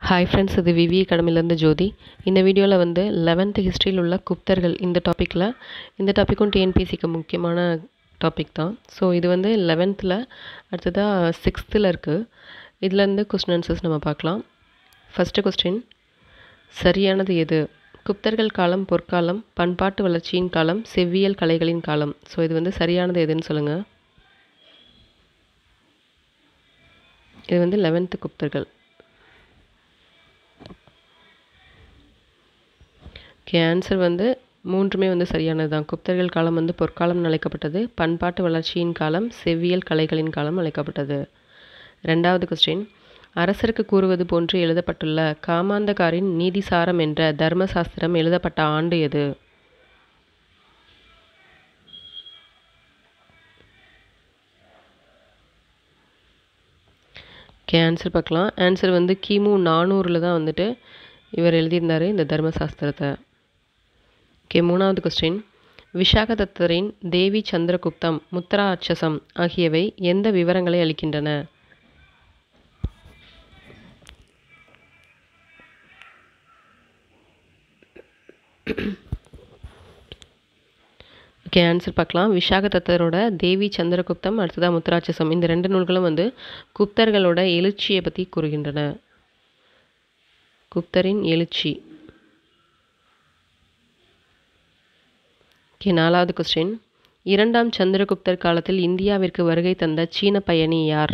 hi friends இது விவி அகாடமிலேருந்து ஜோதி இந்த வீடியோவில் வந்து லெவன்த்து ஹிஸ்ட்ரியில் உள்ள குப்தர்கள் இந்த டாப்பிக்கில் இந்த டாப்பிக்கும் டிஎன்பிசிக்கு முக்கியமான டாபிக் தான் ஸோ இது வந்து லெவன்த்தில் அடுத்ததாக சிக்ஸ்த்தில் இருக்குது இதுலேருந்து கொஸ்டின் ஆன்சர்ஸ் நம்ம பார்க்கலாம் ஃபஸ்ட்டு கொஸ்டின் சரியானது எது குப்தர்கள் காலம் பொற்காலம் பண்பாட்டு வளர்ச்சியின் காலம் செவ்வியல் கலைகளின் காலம் ஸோ இது வந்து சரியானது எதுன்னு சொல்லுங்கள் இது வந்து லெவன்த்து குப்தர்கள் ஓகே ஆன்சர் வந்து மூன்றுமே வந்து சரியானது தான் குப்தர்கள் காலம் வந்து பொற்காலம் அழைக்கப்பட்டது பண்பாட்டு வளர்ச்சியின் காலம் செவ்வியல் கலைகளின் காலம் அழைக்கப்பட்டது ரெண்டாவது கொஸ்டின் அரசருக்கு கூறுவது போன்று எழுதப்பட்டுள்ள காமாந்தகாரின் நீதிசாரம் என்ற தர்மசாஸ்திரம் எழுதப்பட்ட ஆண்டு எது ஓகே ஆன்சர் பார்க்கலாம் ஆன்சர் வந்து கிமு நானூறில் தான் வந்துட்டு இவர் எழுதியிருந்தார் இந்த தர்மசாஸ்திரத்தை ஓகே மூணாவது கொஸ்டின் விஷாகதத்தரின் தேவி சந்திரகுப்தம் முத்ரா அட்சசம் ஆகியவை எந்த விவரங்களை அளிக்கின்றன ஓகே ஆன்சர் பார்க்கலாம் விஷாகதத்தரோட தேவி சந்திரகுப்தம் அடுத்ததாக முத்ராட்சசம் இந்த ரெண்டு நூல்களும் வந்து குப்தர்களோட எழுச்சியை பற்றி கூறுகின்றன குப்தரின் எழுச்சி ஓகே நாலாவது கொஸ்டின் இரண்டாம் சந்திரகுப்தர் காலத்தில் இந்தியாவிற்கு வருகை தந்த சீன பயணி யார்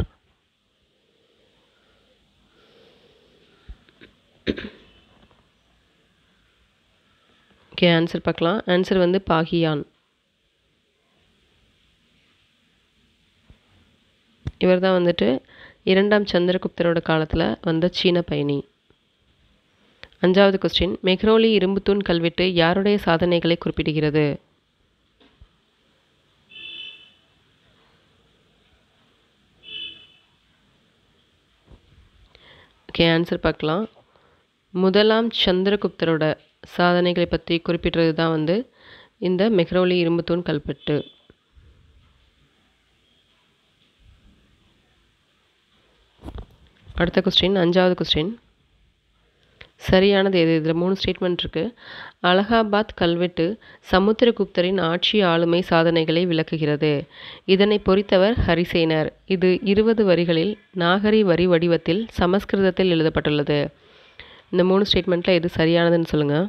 ஓகே ஆன்சர் பார்க்கலாம் ஆன்சர் வந்து பாகியான் இவர் தான் வந்துட்டு இரண்டாம் சந்திரகுப்தரோட காலத்தில் வந்த சீன பயணி அஞ்சாவது கொஸ்டின் மெக்ரோலி இரும்புத்தூண் கல்வெட்டு யாருடைய சாதனைகளை குறிப்பிடுகிறது ஓகே ஆன்சர் பார்க்கலாம் முதலாம் சந்திரகுப்தரோட சாதனைகளை பற்றி குறிப்பிடுறது தான் வந்து இந்த மெக்ரோலி இரும்புத்தூண் கல்வெட்டு அடுத்த கொஸ்டின் அஞ்சாவது கொஸ்டின் சரியானது எது இதில் மூணு ஸ்டேட்மெண்ட் இருக்குது அலகாபாத் கல்வெட்டு சமுத்திரகுப்தரின் ஆட்சி ஆளுமை சாதனைகளை விளக்குகிறது இதனை பொறித்தவர் ஹரிசேனர் இது இருபது வரிகளில் நாகரி வரி வடிவத்தில் சமஸ்கிருதத்தில் எழுதப்பட்டுள்ளது இந்த மூணு ஸ்டேட்மெண்ட்டில் எது சரியானதுன்னு சொல்லுங்கள்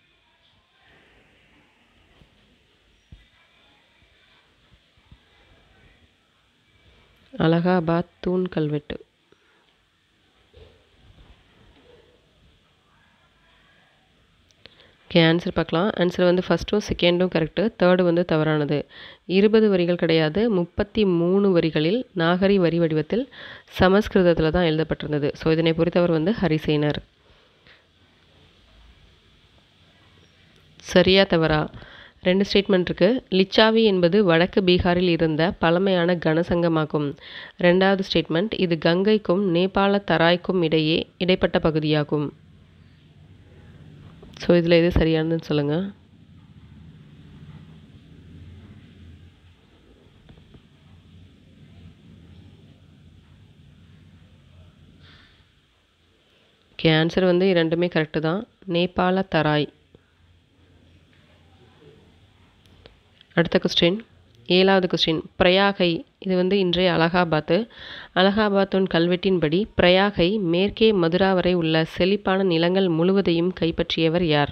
அலகாபாத் தூண் கல்வெட்டு ஓகே ஆன்சர் பார்க்கலாம் ஆன்சர் வந்து ஃபஸ்ட்டும் செகண்டும் கரெக்டு தேர்டு வந்து தவறானது இருபது வரிகள் கிடையாது முப்பத்தி மூணு வரிகளில் நாகரி வரி வடிவத்தில் சமஸ்கிருதத்தில் தான் எழுதப்பட்டிருந்தது ஸோ இதனை பொறுத்தவர் வந்து ஹரிசேனர் சரியா தவறா ரெண்டு ஸ்டேட்மெண்ட் இருக்குது லிச்சாவி என்பது வடக்கு பீகாரில் இருந்த பழமையான கனசங்கமாகும் ரெண்டாவது ஸ்டேட்மெண்ட் இது கங்கைக்கும் நேபாள தராய்க்கும் இடையே இடைப்பட்ட பகுதியாகும் ஸோ இதில் எது சரியானதுன்னு சொல்லுங்கள் ஓகே ஆன்சர் வந்து ரெண்டுமே கரெக்டு தான் நேபாள தராய் அடுத்த கொஸ்டின் ஏழாவது கொஸ்டின் பிரயாகை இது வந்து இன்றைய அலகாபாத்து அலகாபாத்தின் கல்வெட்டின்படி பிரயாகை மேற்கே மதுரா வரை உள்ள செழிப்பான நிலங்கள் முழுவதையும் கைப்பற்றியவர் யார்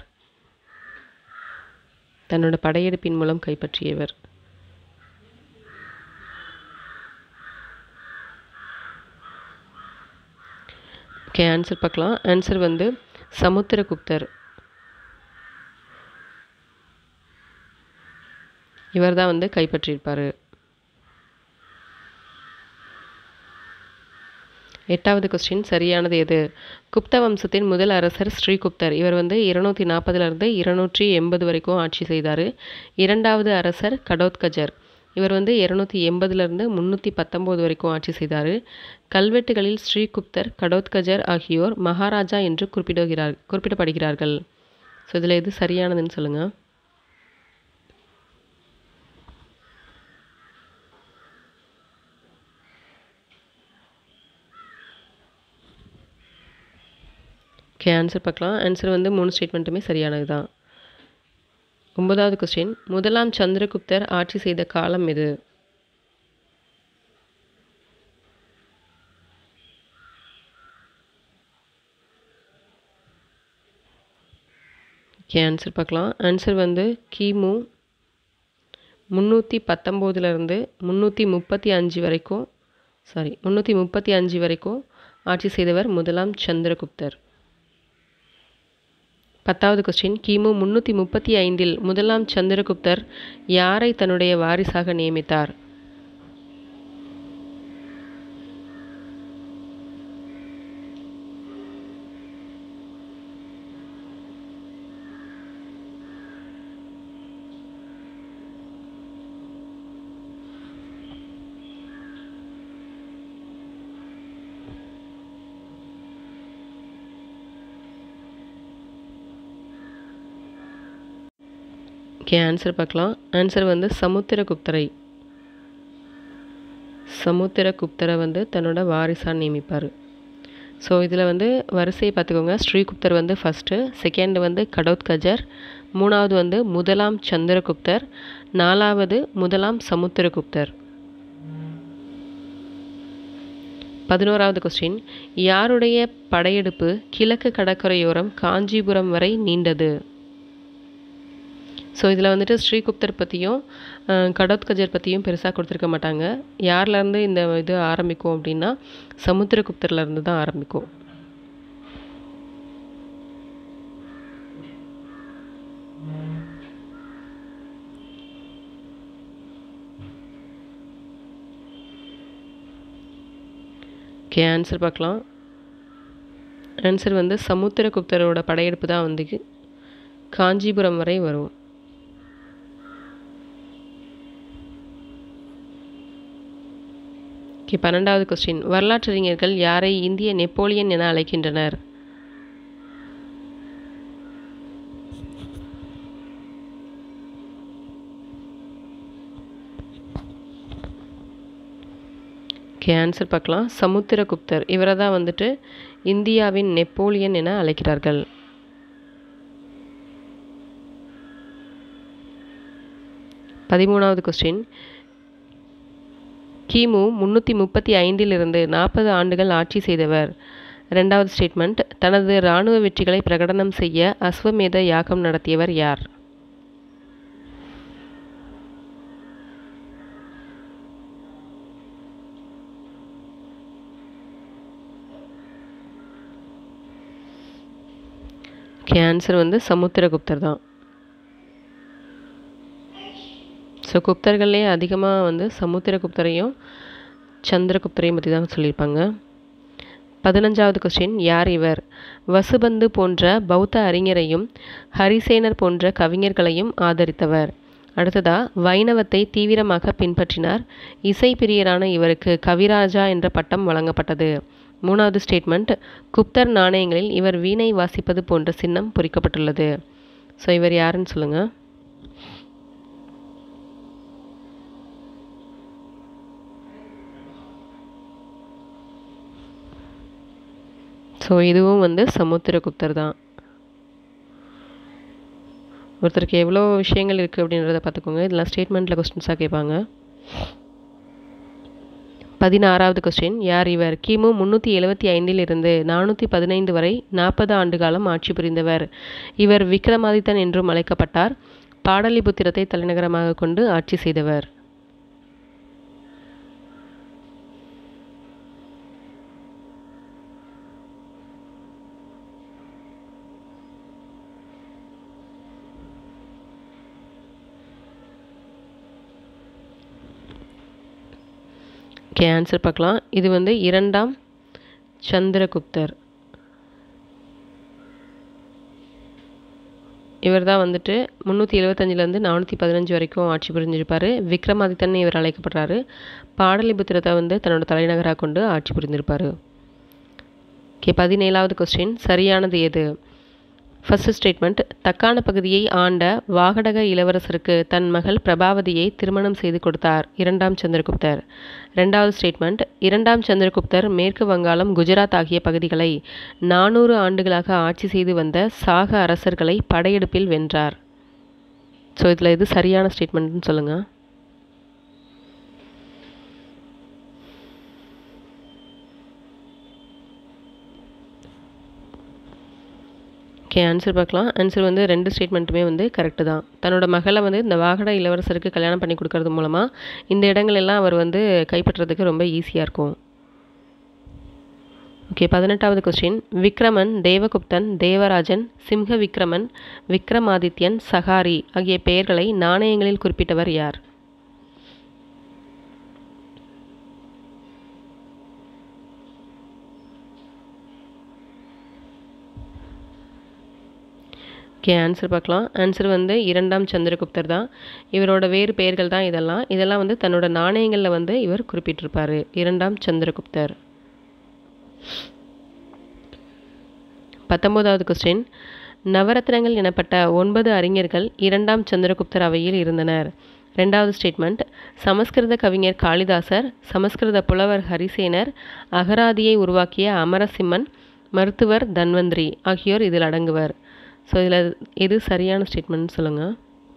தன்னோட படையெடுப்பின் மூலம் கைப்பற்றியவர் ஓகே ஆன்சர் பார்க்கலாம் ஆன்சர் வந்து சமுத்திரகுப்தர் இவர் தான் வந்து கைப்பற்றியிருப்பார் எட்டாவது கொஸ்டின் சரியானது எது குப்த வம்சத்தின் முதல் அரசர் ஸ்ரீகுப்தர் இவர் வந்து இருநூற்றி நாற்பதுலேருந்து இருநூற்றி எண்பது வரைக்கும் ஆட்சி செய்தார் இரண்டாவது அரசர் கடோத்கஜர் இவர் வந்து இரநூத்தி எண்பதுலேருந்து முந்நூற்றி பத்தொம்போது வரைக்கும் ஆட்சி செய்தார் கல்வெட்டுகளில் ஸ்ரீகுப்தர் கடோத்கஜர் ஆகியோர் மகாராஜா என்று குறிப்பிடுகிறார் குறிப்பிடப்படுகிறார்கள் ஸோ இதில் எது சரியானதுன்னு சொல்லுங்கள் ஓகே ஆன்சர் பார்க்கலாம் ஆன்சர் வந்து மூணு ஸ்டேட்மெண்ட்டுமே சரியானது தான் ஒன்பதாவது கொஸ்டின் முதலாம் சந்திரகுப்தர் ஆட்சி செய்த காலம் எது ஓகே ஆன்சர் பார்க்கலாம் ஆன்சர் வந்து கிமு முந்நூற்றி பத்தொம்போதுலேருந்து முந்நூற்றி முப்பத்தி அஞ்சு வரைக்கும் சாரி முந்நூற்றி முப்பத்தி அஞ்சு வரைக்கும் ஆட்சி செய்தவர் முதலாம் சந்திரகுப்தர் பத்தாவது கொஸ்டின் கிமு முந்நூற்றி முப்பத்தி ஐந்தில் முதலாம் சந்திரகுப்தர் யாரை தன்னுடைய வாரிசாக நியமித்தார் ஓகே ஆன்சர் பார்க்கலாம் ஆன்சர் வந்து சமுத்திரகுப்தரை சமுத்திரகுப்தரை வந்து தன்னோட வாரிசாக நியமிப்பார் ஸோ இதில் வந்து வரிசையை பார்த்துக்கோங்க ஸ்ரீகுப்தர் வந்து ஃபஸ்ட்டு செகண்ட் வந்து கடோத்கஜர் மூணாவது வந்து முதலாம் சந்திரகுப்தர் நாலாவது முதலாம் சமுத்திரகுப்தர் பதினோராவது கொஸ்டின் யாருடைய படையெடுப்பு கிழக்கு கடற்கரையோரம் காஞ்சிபுரம் வரை நீண்டது ஸோ இதில் வந்துட்டு ஸ்ரீகுப்தர் பற்றியும் கடோத்கஜர் பற்றியும் பெருசாக கொடுத்துருக்க மாட்டாங்க யார்லேருந்து இந்த இது ஆரம்பிக்கும் அப்படின்னா சமுத்திரகுப்தர்லேருந்து தான் ஆரம்பிக்கும் ஓகே ஆன்சர் பார்க்கலாம் ஆன்சர் வந்து சமுத்திரகுப்தரோட படையெடுப்பு தான் வந்து காஞ்சிபுரம் வரை வரும் ஓகே பன்னெண்டாவது கொஸ்டின் வரலாற்றறிஞர்கள் யாரை இந்திய நெப்போலியன் என அழைக்கின்றனர் ஓகே ஆன்சர் பார்க்கலாம் சமுத்திரகுப்தர் இவரை தான் வந்துட்டு இந்தியாவின் நெப்போலியன் என அழைக்கிறார்கள் பதிமூணாவது கொஸ்டின் கிமு முந்நூற்றி முப்பத்தி ஐந்திலிருந்து நாற்பது ஆண்டுகள் ஆட்சி செய்தவர் ரெண்டாவது ஸ்டேட்மெண்ட் தனது இராணுவ வெற்றிகளை பிரகடனம் செய்ய அஸ்வமேத யாகம் நடத்தியவர் யார் ஓகே ஆன்சர் வந்து சமுத்திரகுப்தர் தான் ஸோ குப்தர்கள்லேயே அதிகமாக வந்து சமுத்திரகுப்தரையும் சந்திரகுப்தரையும் பற்றி தான் சொல்லியிருப்பாங்க பதினஞ்சாவது கொஸ்டின் யார் இவர் வசுபந்து போன்ற பௌத்த அறிஞரையும் ஹரிசேனர் போன்ற கவிஞர்களையும் ஆதரித்தவர் அடுத்ததா வைணவத்தை தீவிரமாக பின்பற்றினார் இசை பிரியரான இவருக்கு கவிராஜா என்ற பட்டம் வழங்கப்பட்டது மூணாவது ஸ்டேட்மெண்ட் குப்தர் நாணயங்களில் இவர் வீணை வாசிப்பது போன்ற சின்னம் பொறிக்கப்பட்டுள்ளது ஸோ இவர் யாருன்னு சொல்லுங்கள் ஸோ இதுவும் வந்து சமுத்திரகுப்தர் தான் ஒருத்தருக்கு எவ்வளோ விஷயங்கள் இருக்குது அப்படின்றத பார்த்துக்கோங்க இதெல்லாம் ஸ்டேட்மெண்ட்டில் கொஸ்டின்ஸாக கேட்பாங்க பதினாறாவது கொஸ்டின் யார் இவர் கிமு முந்நூற்றி எழுபத்தி ஐந்தில் இருந்து நானூற்றி பதினைந்து வரை நாற்பது ஆண்டு காலம் ஆட்சி புரிந்தவர் இவர் விக்ரமாதித்தன் என்றும் அழைக்கப்பட்டார் பாடலிபுத்திரத்தை தலைநகரமாக கொண்டு ஆட்சி செய்தவர் ஓகே ஆன்சர் பார்க்கலாம் இது வந்து இரண்டாம் சந்திரகுப்தர் இவர் தான் வந்துட்டு முந்நூற்றி எழுபத்தஞ்சிலேருந்து நானூற்றி பதினஞ்சு வரைக்கும் ஆட்சி புரிஞ்சிருப்பார் விக்ரமாதித்தன் இவர் அழைக்கப்படுறாரு பாடலிபுத்திரத்தை வந்து தன்னோட தலைநகராக கொண்டு ஆட்சி புரிந்திருப்பார் ஓகே பதினேழாவது கொஸ்டின் சரியானது எது ஃபஸ்ட்டு ஸ்டேட்மெண்ட் தக்கான பகுதியை ஆண்ட வாகடக இளவரசருக்கு தன் மகள் பிரபாவதியை திருமணம் செய்து கொடுத்தார் இரண்டாம் சந்திரகுப்தர் ரெண்டாவது ஸ்டேட்மெண்ட் இரண்டாம் சந்திரகுப்தர் மேற்கு வங்காளம் குஜராத் ஆகிய பகுதிகளை நானூறு ஆண்டுகளாக ஆட்சி செய்து வந்த சாக அரசர்களை படையெடுப்பில் வென்றார் ஸோ இதில் இது சரியான ஸ்டேட்மெண்ட்னு சொல்லுங்கள் ஓகே ஆன்சர் பார்க்கலாம் ஆன்சர் வந்து ரெண்டு ஸ்டேட்மெண்ட்டுமே வந்து கரெக்டு தான் தன்னோட மகளை வந்து இந்த வாகட இளவரசருக்கு கல்யாணம் பண்ணி கொடுக்கறது மூலமாக இந்த இடங்கள் எல்லாம் அவர் வந்து கைப்பற்றுறதுக்கு ரொம்ப ஈஸியாக இருக்கும் ஓகே பதினெட்டாவது கொஸ்டின் விக்ரமன் தேவகுப்தன் தேவராஜன் சிம்ஹ விக்ரமன் விக்ரமாதித்யன் சகாரி ஆகிய பெயர்களை நாணயங்களில் குறிப்பிட்டவர் யார் ஓகே ஆன்சர் பார்க்கலாம் ஆன்சர் வந்து இரண்டாம் சந்திரகுப்தர் தான் இவரோட வேறு பெயர்கள் தான் இதெல்லாம் இதெல்லாம் வந்து தன்னோட நாணயங்களில் வந்து இவர் குறிப்பிட்டிருப்பார் இரண்டாம் சந்திரகுப்தர் பத்தொம்போதாவது கொஸ்டின் நவரத்னங்கள் எனப்பட்ட ஒன்பது அறிஞர்கள் இரண்டாம் சந்திரகுப்தர் அவையில் இருந்தனர் ரெண்டாவது ஸ்டேட்மெண்ட் சமஸ்கிருத கவிஞர் காளிதாசர் சமஸ்கிருத புலவர் ஹரிசேனர் அகராதியை உருவாக்கிய அமரசிம்மன் மருத்துவர் தன்வந்திரி ஆகியோர் இதில் அடங்குவர் ஸோ இதில் எது சரியான ஸ்டேட்மெண்ட் சொல்லுங்கள்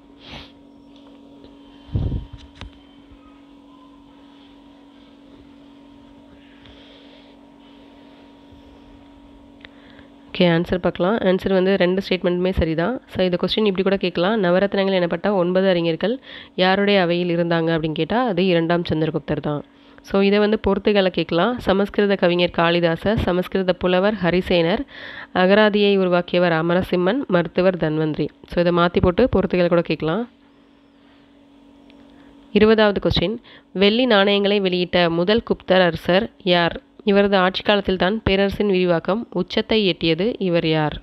ஓகே ஆன்சர் பார்க்கலாம் ஆன்சர் வந்து ரெண்டு ஸ்டேட்மெண்ட்டுமே சரிதான் ஸோ இந்த கொஸ்டின் இப்படி கூட கேட்கலாம் நவரத்னங்கள் எனப்பட்ட ஒன்பது அறிஞர்கள் யாருடைய அவையில் இருந்தாங்க அப்படின்னு கேட்டால் அது இரண்டாம் சந்திரகுப்தர் தான் ஸோ இதை வந்து பொறுத்துகளை கேட்கலாம் சமஸ்கிருத கவிஞர் காளிதாசர் சமஸ்கிருத புலவர் ஹரிசேனர் அகராதியை உருவாக்கியவர் அமரசிம்மன் மருத்துவர் தன்வந்திரி ஸோ இதை மாற்றி போட்டு பொறுத்துகளை கூட கேட்கலாம் இருபதாவது கொஸ்டின் வெள்ளி நாணயங்களை வெளியிட்ட முதல் குப்தர் அரசர் யார் இவரது ஆட்சி காலத்தில் தான் பேரரசின் விரிவாக்கம் உச்சத்தை எட்டியது இவர் யார்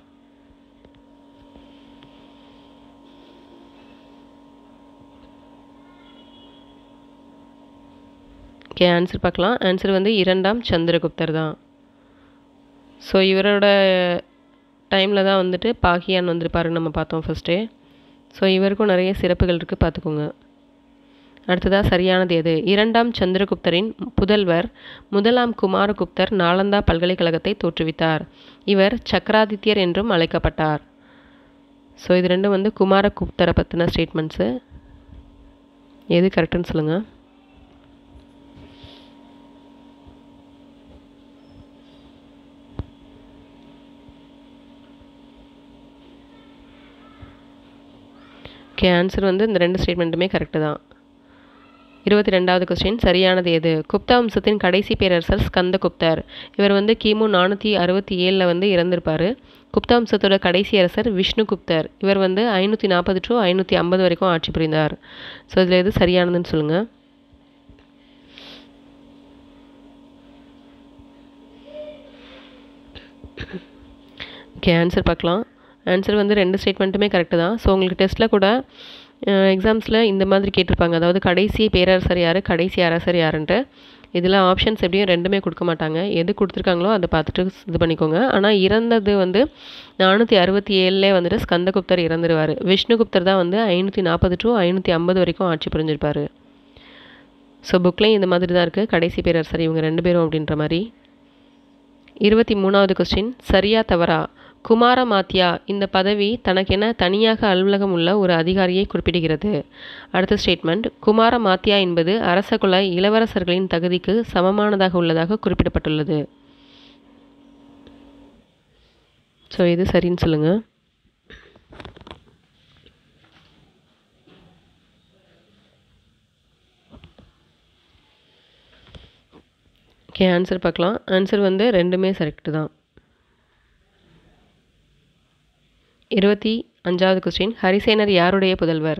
ஓகே ஆன்சர் பார்க்கலாம் ஆன்சர் வந்து இரண்டாம் சந்திரகுப்தர் தான் ஸோ இவரோட டைமில் தான் வந்துட்டு பாகியான் வந்திருப்பாருன்னு நம்ம பார்த்தோம் ஃபஸ்ட்டே ஸோ இவருக்கும் நிறைய சிறப்புகள் இருக்குது பார்த்துக்கோங்க அடுத்ததாக சரியானது எது இரண்டாம் சந்திரகுப்தரின் புதல்வர் முதலாம் குமாரகுப்தர் நாலந்தா பல்கலைக்கழகத்தை தோற்றுவித்தார் இவர் சக்கராதித்யர் என்றும் அழைக்கப்பட்டார் ஸோ இது ரெண்டும் வந்து குமாரகுப்தரை பற்றின ஸ்டேட்மெண்ட்ஸு எது கரெக்டுன்னு சொல்லுங்கள் ஓகே ஆன்சர் வந்து இந்த ரெண்டு ஸ்டேட்மெண்ட்டுமே கரெக்டு தான் இருபத்தி ரெண்டாவது கொஸ்டின் சரியானது எது குப்தா வம்சத்தின் கடைசி பேரரசர் ஸ்கந்தகுப்தர் இவர் வந்து கிமு நானூற்றி அறுபத்தி ஏழில் வந்து இறந்திருப்பார் குப்தா வம்சத்தோட கடைசி அரசர் விஷ்ணுகுப்தர் இவர் வந்து ஐநூற்றி நாற்பது டு ஐநூற்றி ஐம்பது வரைக்கும் ஆட்சி புரிந்தார் ஸோ இதில் எது சரியானதுன்னு சொல்லுங்கள் ஓகே ஆன்சர் பார்க்கலாம் ஆன்சர் வந்து ரெண்டு ஸ்டேட்மெண்ட்டுமே கரெக்டு தான் ஸோ உங்களுக்கு டெஸ்ட்டில் கூட எக்ஸாம்ஸில் இந்த மாதிரி கேட்டிருப்பாங்க அதாவது கடைசி பேரரசர் யார் கடைசி அரசர் யாருன்ட்டு இதில் ஆப்ஷன்ஸ் எப்படியும் ரெண்டுமே கொடுக்க மாட்டாங்க எது கொடுத்துருக்காங்களோ அதை பார்த்துட்டு இது பண்ணிக்கோங்க ஆனால் இறந்தது வந்து நானூற்றி அறுபத்தி ஏழுலே வந்துட்டு ஸ்கந்தகுப்தர் இறந்துருவார் விஷ்ணுகுப்தர் தான் வந்து ஐநூற்றி நாற்பது டு ஐநூற்றி ஐம்பது வரைக்கும் ஆட்சி புரிஞ்சிருப்பார் ஸோ புக்லேயும் இந்த மாதிரி தான் இருக்குது கடைசி பேரரசர் இவங்க ரெண்டு பேரும் அப்படின்ற மாதிரி இருபத்தி மூணாவது கொஸ்டின் சரியா தவறா குமாரமாத்யா இந்த பதவி தனக்கென தனியாக அலுவலகம் உள்ள ஒரு அதிகாரியை குறிப்பிடுகிறது அடுத்த ஸ்டேட்மெண்ட் குமாரமாத்யா என்பது அரச குல இளவரசர்களின் தகுதிக்கு சமமானதாக உள்ளதாக குறிப்பிடப்பட்டுள்ளது ஸோ இது சரின்னு சொல்லுங்கள் ஓகே ஆன்சர் பார்க்கலாம் ஆன்சர் வந்து ரெண்டுமே கரெக்டு தான் இருபத்தி அஞ்சாவது கொஸ்டின் ஹரிசேனர் யாருடைய புதல்வர்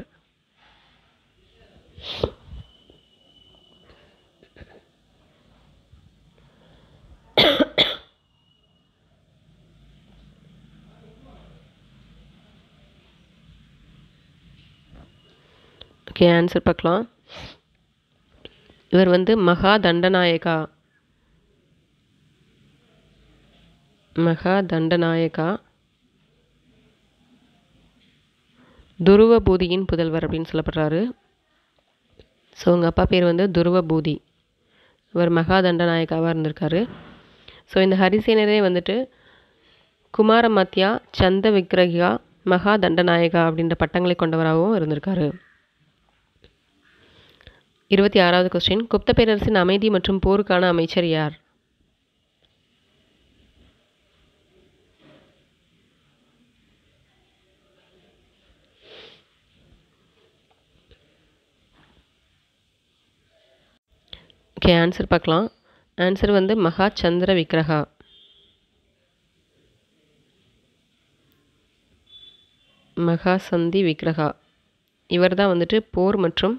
ஓகே ஆன்சர் பார்க்கலாம் இவர் வந்து மகா தண்டநாயகா மகா தண்டநாயகா துருவபூதியின் புதல்வர் அப்படின்னு சொல்லப்படுறாரு ஸோ உங்கள் அப்பா பேர் வந்து துருவபூதி இவர் மகாதண்டநாயகாவாக இருந்திருக்காரு ஸோ இந்த ஹரிசேனரே வந்துட்டு குமாரமத்யா சந்த விக்ரகியா மகா தண்டநாயகா அப்படின்ற பட்டங்களை கொண்டவராகவும் இருந்திருக்காரு இருபத்தி ஆறாவது கொஸ்டின் குப்த பேரரசின் அமைதி மற்றும் போருக்கான அமைச்சர் யார் ஓகே ஆன்சர் பார்க்கலாம் ஆன்சர் வந்து மகா சந்திர விக்ரகா மகா சந்தி விக்ரகா இவர் தான் வந்துட்டு போர் மற்றும்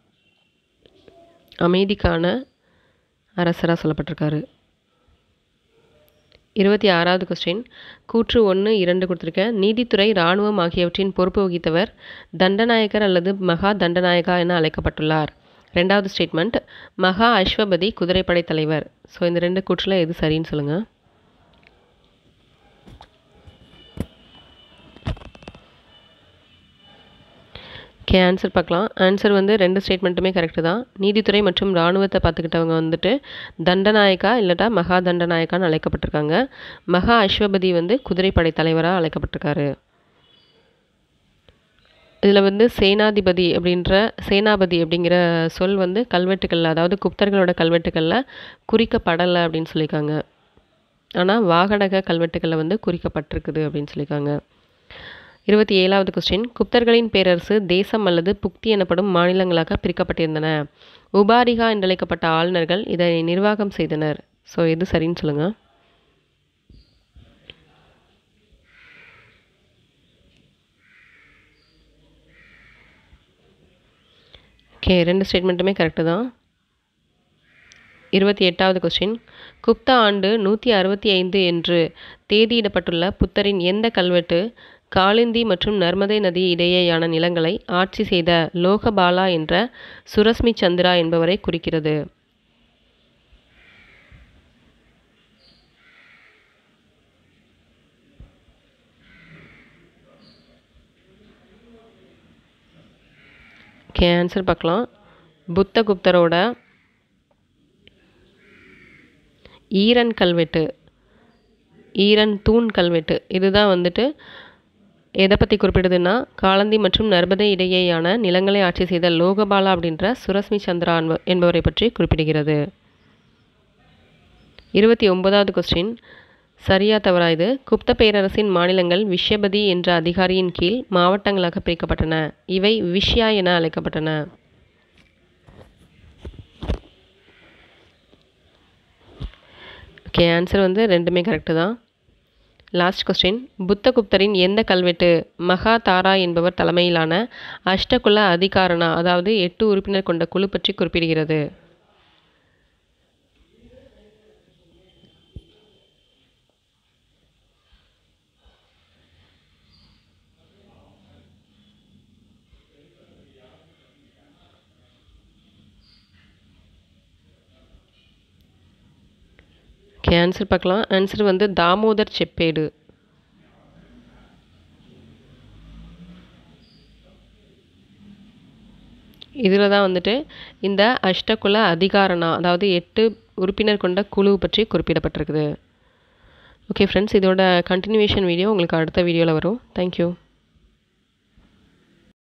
அமைதிக்கான அரசராக சொல்லப்பட்டிருக்காரு இருபத்தி ஆறாவது கொஸ்டின் கூற்று ஒன்று இரண்டு கொடுத்துருக்கேன் நீதித்துறை இராணுவம் ஆகியவற்றின் பொறுப்பு வகித்தவர் தண்டநாயகர் அல்லது மகா தண்டநாயகா என அழைக்கப்பட்டுள்ளார் ரெண்டாவது ஸ்டேட்மெண்ட் மகா அஸ்வபதி குதிரைப்படை தலைவர் ஸோ இந்த ரெண்டு கூற்றில் எது சரின்னு சொல்லுங்கள் ஓகே ஆன்சர் பார்க்கலாம் ஆன்சர் வந்து ரெண்டு ஸ்டேட்மெண்ட்டுமே கரெக்டு தான் நீதித்துறை மற்றும் இராணுவத்தை பார்த்துக்கிட்டவங்க வந்துட்டு தண்டநாயக்கா இல்லாட்டா மகா தண்டநாயக்கான்னு அழைக்கப்பட்டிருக்காங்க மகா அஸ்வபதி வந்து குதிரைப்படை தலைவராக அழைக்கப்பட்டிருக்காரு இதில் வந்து சேனாதிபதி அப்படின்ற சேனாபதி அப்படிங்கிற சொல் வந்து கல்வெட்டுகளில் அதாவது குப்தர்களோட கல்வெட்டுகளில் குறிக்கப்படலை அப்படின்னு சொல்லியிருக்காங்க ஆனால் வாகடக கல்வெட்டுகளில் வந்து குறிக்கப்பட்டிருக்குது அப்படின்னு சொல்லியிருக்காங்க இருபத்தி ஏழாவது கொஸ்டின் குப்தர்களின் பேரரசு தேசம் அல்லது புக்தி எனப்படும் மாநிலங்களாக பிரிக்கப்பட்டிருந்தன உபாரிகா என்றழைக்கப்பட்ட ஆளுநர்கள் இதை நிர்வாகம் செய்தனர் ஸோ எது சரின்னு சொல்லுங்கள் ஓகே ரெண்டு ஸ்டேட்மெண்ட்டுமே கரெக்டு தான் இருபத்தி எட்டாவது கொஸ்டின் குப்தா ஆண்டு நூற்றி அறுபத்தி ஐந்து என்று தேதியிடப்பட்டுள்ள புத்தரின் எந்த கல்வெட்டு காளிந்தி மற்றும் நர்மதை நதி இடையேயான நிலங்களை ஆட்சி செய்த லோகபாலா என்ற சுரஸ்மி சந்திரா என்பவரை குறிக்கிறது ஓகே ஆன்சர் பார்க்கலாம் புத்தகுப்தரோட ஈரன் கல்வெட்டு ஈரன் தூண் கல்வெட்டு இதுதான் வந்துட்டு எதை பற்றி குறிப்பிடுதுன்னா காலந்தி மற்றும் நர்மதை இடையேயான நிலங்களை ஆட்சி செய்த லோகபாலா அப்படின்ற சுரஸ்மி சந்திரா என்ப- என்பவரை பற்றி குறிப்பிடுகிறது இருபத்தி ஒன்பதாவது கொஸ்டின் சரியா தவறா இது குப்த பேரரசின் மாநிலங்கள் விஷ்யபதி என்ற அதிகாரியின் கீழ் மாவட்டங்களாக பிரிக்கப்பட்டன இவை விஷ்யா என அழைக்கப்பட்டன ஓகே ஆன்சர் வந்து ரெண்டுமே கரெக்டு தான் லாஸ்ட் கொஸ்டின் புத்தகுப்தரின் எந்த கல்வெட்டு மகா தாரா என்பவர் தலைமையிலான அஷ்டகுல அதிகாரணா அதாவது எட்டு உறுப்பினர் கொண்ட குழு பற்றி குறிப்பிடுகிறது ஓகே ஆன்சர் பார்க்கலாம் ஆன்சர் வந்து தாமோதர் செப்பேடு இதில் தான் வந்துட்டு இந்த அஷ்டகுல அதிகாரணா அதாவது எட்டு உறுப்பினர் கொண்ட குழு பற்றி குறிப்பிடப்பட்டிருக்குது ஓகே ஃப்ரெண்ட்ஸ் இதோட கண்டினியூவேஷன் வீடியோ உங்களுக்கு அடுத்த வீடியோவில் வரும் தேங்க்யூ